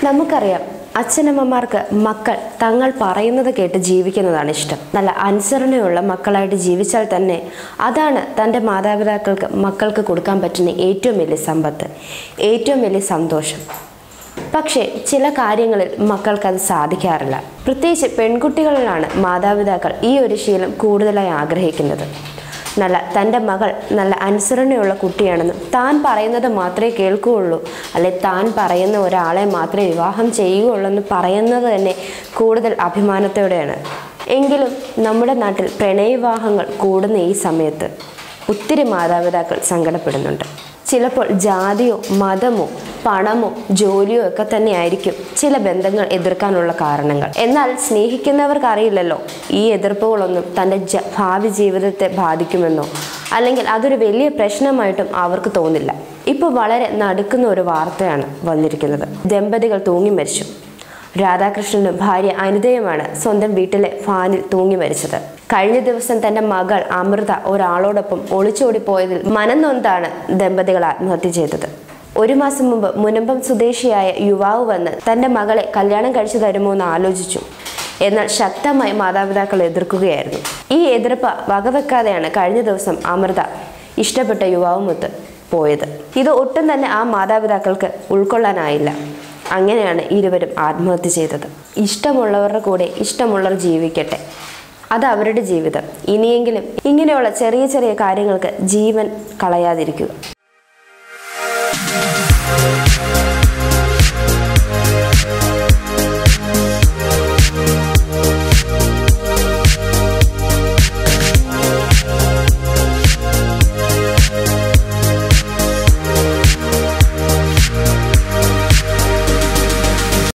നമുക്കറിയാം അച്ഛനമ്മമാർക്ക് മക്കൾ തങ്ങൾ പറയുന്നത് കേട്ട് ജീവിക്കുന്നതാണ് ഇഷ്ടം നല്ല അനുസരണയുള്ള മക്കളായിട്ട് ജീവിച്ചാൽ തന്നെ അതാണ് തൻ്റെ മാതാപിതാക്കൾക്ക് മക്കൾക്ക് കൊടുക്കാൻ പറ്റുന്ന ഏറ്റവും വലിയ സമ്പത്ത് ഏറ്റവും വലിയ സന്തോഷം പക്ഷേ ചില കാര്യങ്ങളിൽ മക്കൾക്കത് സാധിക്കാറില്ല പ്രത്യേകിച്ച് പെൺകുട്ടികളിലാണ് മാതാപിതാക്കൾ ഈ ഒരു ശീലം കൂടുതലായി ആഗ്രഹിക്കുന്നത് നല്ല തൻ്റെ മകൾ നല്ല അനുസരണയുള്ള കുട്ടിയാണെന്നും താൻ പറയുന്നത് മാത്രമേ കേൾക്കുകയുള്ളൂ അല്ലെ താൻ പറയുന്ന ഒരാളെ മാത്രമേ വിവാഹം ചെയ്യുകയുള്ളൂ എന്ന് പറയുന്നത് തന്നെ കൂടുതൽ അഭിമാനത്തോടെയാണ് എങ്കിലും നമ്മുടെ നാട്ടിൽ പ്രണയവിവാഹങ്ങൾ കൂടുന്ന ഈ സമയത്ത് ഒത്തിരി മാതാപിതാക്കൾ സങ്കടപ്പെടുന്നുണ്ട് ചിലപ്പോൾ ജാതിയോ മതമോ പണമോ ജോലിയോ ഒക്കെ തന്നെയായിരിക്കും ചില ബന്ധങ്ങൾ എതിർക്കാനുള്ള കാരണങ്ങൾ എന്നാൽ സ്നേഹിക്കുന്നവർക്ക് അറിയില്ലല്ലോ ഈ എതിർപ്പുകളൊന്നും തൻ്റെ ജ- ഭാവി ജീവിതത്തെ ബാധിക്കുമെന്നോ അല്ലെങ്കിൽ അതൊരു വലിയ പ്രശ്നമായിട്ടും അവർക്ക് തോന്നില്ല ഇപ്പോൾ വളരെ നടുക്കുന്ന ഒരു വാർത്തയാണ് വന്നിരിക്കുന്നത് ദമ്പതികൾ തൂങ്ങി മരിച്ചു രാധാകൃഷ്ണനും ഭാര്യ അനിതയുമാണ് സ്വന്തം വീട്ടിലെ ഫാനിൽ തൂങ്ങി മരിച്ചത് കഴിഞ്ഞ ദിവസം തന്റെ മകൾ അമൃത ഒരാളോടൊപ്പം ഒളിച്ചോടിപ്പോയതിൽ മനം നൊന്താണ് ദമ്പതികൾ ആത്മഹത്യ ചെയ്തത് ഒരു മാസം മുമ്പ് മുനമ്പം സ്വദേശിയായ യുവാവ് വന്ന് തന്റെ മകളെ കല്യാണം കഴിച്ചു തരുമോ എന്ന് ആലോചിച്ചു എന്നാൽ ശക്തമായി മാതാപിതാക്കൾ എതിർക്കുകയായിരുന്നു ഈ എതിർപ്പ് വകവെക്കാതെയാണ് കഴിഞ്ഞ ദിവസം അമൃത ഇഷ്ടപ്പെട്ട യുവാവുമൊത്ത് പോയത് ഇത് ഒട്ടും തന്നെ ആ മാതാപിതാക്കൾക്ക് ഉൾക്കൊള്ളാനായില്ല അങ്ങനെയാണ് ഇരുവരും ആത്മഹത്യ ചെയ്തത് ഇഷ്ടമുള്ളവരുടെ കൂടെ ഇഷ്ടമുള്ളവർ ജീവിക്കട്ടെ അത് അവരുടെ ജീവിതം ഇനിയെങ്കിലും ഇങ്ങനെയുള്ള ചെറിയ ചെറിയ കാര്യങ്ങൾക്ക് ജീവൻ കളയാതിരിക്കുക